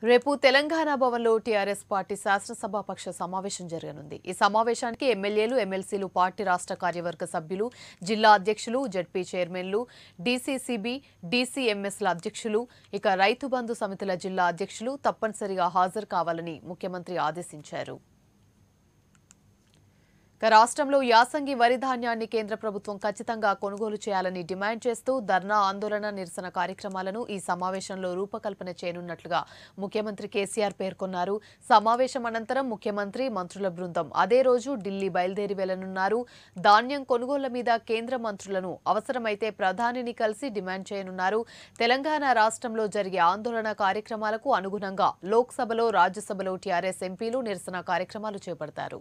రేపు తెలంగాణ భవన్లో TRS party శాసనసభాపక్ష సమావేశం జరగనుంది ఈ సమావేశానికి ఎమ్మెల్యేలు ఎమ్మెల్సీలు పార్టీ రాష్ట్ర కార్యవర్గ సభ్యులు జిల్లా అధ్యక్షులు జడ్పీ చైర్మన్లు డీసీసీబీ డీసీఎంఎస్ల అధ్యక్షులు ఇక రైతు బంధు సమితుల జిల్లా అధ్యక్షులు తప్పనిసరిగా హాజరు కావాలని ముఖ్యమంత్రి ఆదేశించారు ఇక రాష్ట్రంలో యాసంగి వరి ధాన్యాన్ని కేంద్ర ప్రభుత్వం ఖచ్చితంగా కొనుగోలు చేయాలని డిమాండ్ చేస్తూ ధర్నా ఆందోళన నిరసన కార్యక్రమాలను ఈ సమావేశంలో రూపకల్పన చేయనున్నట్లుగా ముఖ్యమంత్రి కేసీఆర్ పేర్కొన్నారు సమావేశం అనంతరం ముఖ్యమంత్రి మంత్రుల బృందం అదే రోజు ఢిల్లీ బయలుదేరి వెళ్లనున్నారు ధాన్యం కొనుగోళ్ల మీద కేంద్ర మంత్రులను అవసరమైతే ప్రధానిని కలిసి డిమాండ్ చేయనున్నారు తెలంగాణ రాష్ట్రంలో జరిగే ఆందోళన కార్యక్రమాలకు అనుగుణంగా లోక్సభలో రాజ్యసభలో టీఆర్ఎస్ ఎంపీలు నిరసన కార్యక్రమాలు చేపడతారు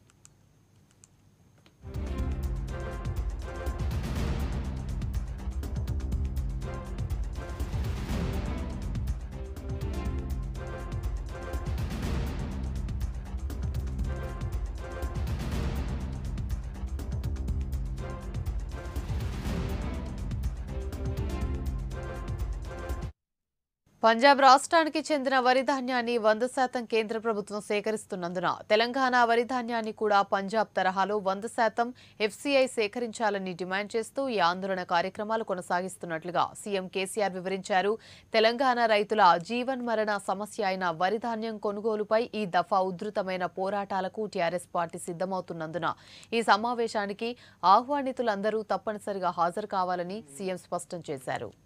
పంజాబ్ రాష్ట్రానికి చెందిన వరి ధాన్యాన్ని వంద శాతం కేంద్ర ప్రభుత్వం సేకరిస్తున్నందున తెలంగాణ వరి ధాన్యాన్ని కూడా పంజాబ్ తరహాలో వంద శాతం ఎఫ్సీఐ సేకరించాలని డిమాండ్ చేస్తూ ఈ ఆందోళన కార్యక్రమాలు కొనసాగిస్తున్నట్లుగా సీఎం కేసీఆర్ వివరించారు తెలంగాణ రైతుల జీవన్ మరణ సమస్య అయిన వరి ధాన్యం కొనుగోలుపై ఈ దఫా ఉధృతమైన పోరాటాలకు టీఆర్ఎస్ పార్టీ సిద్ధమవుతున్నందున ఈ సమావేశానికి ఆహ్వానితులందరూ తప్పనిసరిగా హాజరు కావాలని సీఎం స్పష్టం చేశారు